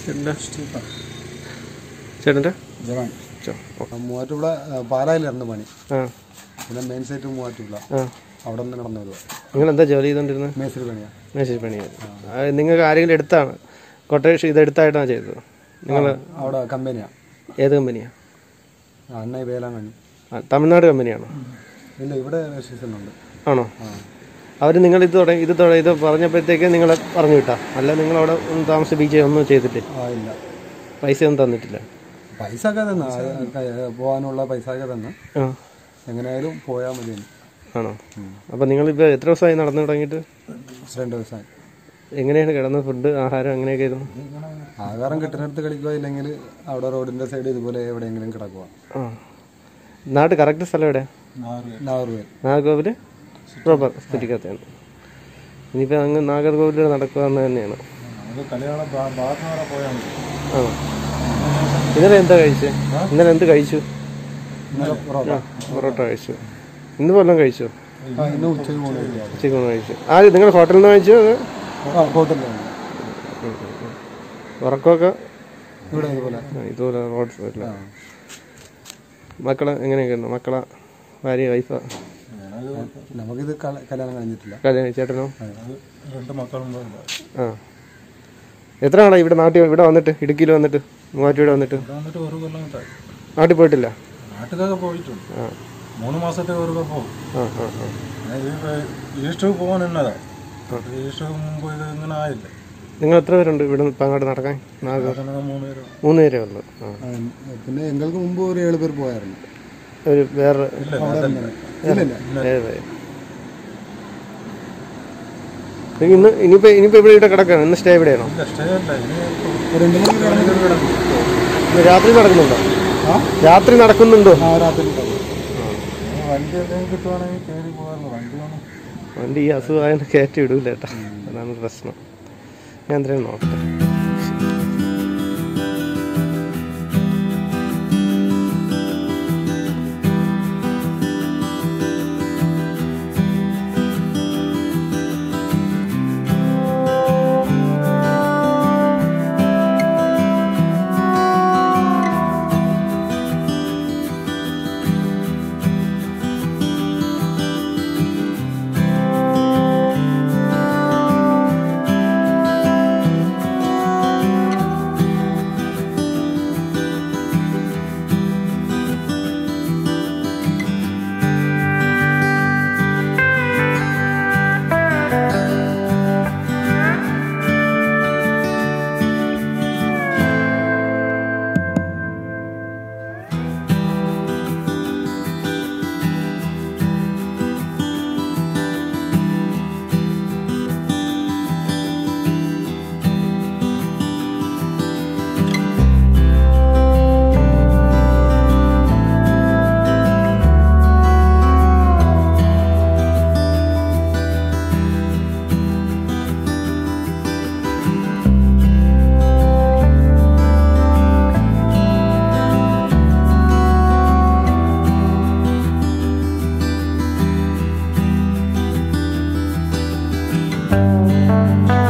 ചേട്ടൻ്റെ ചേട്ടൻ്റെ ജവാൻ ചോ, ഓ, മൂവാറ്റുപുഴ ആ, പാലായിലായിരുന്നു പണി ആ പിന്നെ മെയിൻ സൈറ്റ് മൂവാറ്റുപുഴ ആ അവിടെ നിന്ന് നടന്നു വരുക നിങ്ങൾ എന്താ ജോലി ചെയ്തുകൊണ്ടിരുന്നത് മേസ്തിരി പണിയാണ് മേശരി പണിയായിരുന്നു നിങ്ങൾക്ക് ആരെങ്കിലും എടുത്താണ് കൊട്ടേഷൻ ഇത് എടുത്തായിട്ടാണ് ചെയ്തത് നിങ്ങൾ അവിടെ കമ്പനിയാണ് ഏത് കമ്പനിയാണ് അണ്ണ വേലാങ്കണ്ണി തമിഴ്നാട് കമ്പനിയാണോ ഇല്ല ഇവിടെ രജിസ്ട്രേഷൻ ഉണ്ട് ആണോ അവർ നിങ്ങൾ ഇത് തുടങ്ങി ഇത് തുടങ്ങി ഇത് പറഞ്ഞപ്പോഴത്തേക്ക് നിങ്ങളെ പറഞ്ഞു വിട്ടാ അല്ല നിങ്ങളവിടെ ഒന്നും താമസിപ്പിക്കുകയോ ഒന്നും ചെയ്തില്ലേ ആ ഇല്ല പൈസ ഒന്നും തന്നിട്ടില്ല പൈസ ഒക്കെ തന്ന പോകാനുള്ള പൈസ ഒക്കെ തന്ന് ആ എങ്ങനെയായാലും പോയാൽ മതി ആണോ അപ്പം നിങ്ങളിപ്പോൾ എത്ര ദിവസമായി നടന്നു തുടങ്ങിയിട്ട് രണ്ട് ദിവസമായി എങ്ങനെയാണ് കിടന്നത് ഫുഡ് ആഹാരം എങ്ങനെയൊക്കെ ആയിരുന്നു ആഹാരം കിട്ടുന്നിടത്ത് കളിക്കുക ഇല്ലെങ്കിൽ അവിടെ റോഡിന്റെ സൈഡ് ഇതുപോലെ എവിടെയെങ്കിലും കിടക്കുക ആ നാട് കറക്റ്റ് സ്ഥലം എവിടെയാണ് നാഗർവേൽ നാഗർകോവിൽ പ്രോപ്പർ സ്ഥിതിക്കകത്താണ് ഇനിയിപ്പോൾ അങ്ങ് നാഗർകോവിൽ നടക്കുക എന്ന് തന്നെയാണ് ആ ഇന്നലെ എന്താ കഴിച്ചത് ഇന്നലെ എന്ത് കഴിച്ചു ഇന്നലെ പൊറോട്ട പൊറോട്ട കഴിച്ചു ഇന്ന് വല്ലതും കഴിച്ചോ ആ, ഇന്ന് ഉച്ചയ്ക്ക് പോകുന്നില്ല ചിക്കൻ കഴിച്ചു ആ നിങ്ങൾ ഹോട്ടലിൽ നിന്ന് കഴിച്ചോ അത് ആ ഹോട്ടലിലാണ് ഉറക്കമൊക്കെ ഇവിടെ ഇതുപോലെ ആ, ഇതുപോലെ റോഡ് സൈഡിൽ മക്കളെ എങ്ങനെയൊക്കെയാണ് മക്കളെ ഭാര്യ വൈഫ് നമുക്കിത് കല- കല്യാണം കഴിഞ്ഞിട്ടില്ല കല്യാണം ചേട്ടനോ രണ്ട് മക്കളും ആ എത്ര നാളാ ഇവിടെ നാട്ടിൽ ഇവിടെ വന്നിട്ട് ഇടുക്കിയിൽ വന്നിട്ട് മൂവാറ്റുപുഴ വന്നിട്ട് വന്നിട്ട് ഒരു കൊല്ലം കിട്ടായി നാട്ടിൽ പോയിട്ടില്ല നാട്ടിലൊക്കെ പോയിട്ടുണ്ട് ആ മൂന്ന് മാസത്തെ ഒരു പോകും ആ ആ ആ ഈസ്റ്റർ പോകാൻ എന്നതാ ഈസ്റ്റർ മുമ്പ് ഇത് ഇങ്ങനെ ആയില്ല നിങ്ങൾ എത്ര പേരുണ്ട് ഇവിടെ ഇപ്പം അങ്ങോട്ട് നടക്കാൻ നാഗർ മൂന്ന് പേര് മൂന്ന് പേരേ ഉള്ളൂ ആ പിന്നെ എങ്ങൾക്ക് മുമ്പ് ഒരു ഏഴ് പേർ പോയായിരുന്നു ഒരു വേറെ ഇല്ലില്ല ഏഴ് പേര് ഇന്ന് ഇനിയിപ്പോൾ ഇനിയിപ്പോൾ ഇവിടെ ഇവിടെ കിടക്കണം ഇന്ന് സ്റ്റേ ഇവിടെയാണോ സ്റ്റേ അല്ല ഇനി രണ്ട് മൂന്ന് കിലോമീറ്റർ കിടക്കും ഇന്ന് രാത്രി നടക്കുന്നുണ്ടോ രാത്രി നടക്കുന്നുണ്ടോ ആ രാത്രി വണ്ടി എന്തെങ്കിലും കിട്ടുവാണെങ്കിൽ കയറി പോകാറുണ്ട് വണ്ടി വേണം വണ്ടി ഈ അസുഖമായത് കയറ്റി വിടൂല കേട്ടോ അതാണ് പ്രശ്നം ഞാൻ എന്തായാലും നോക്കട്ടെ Thank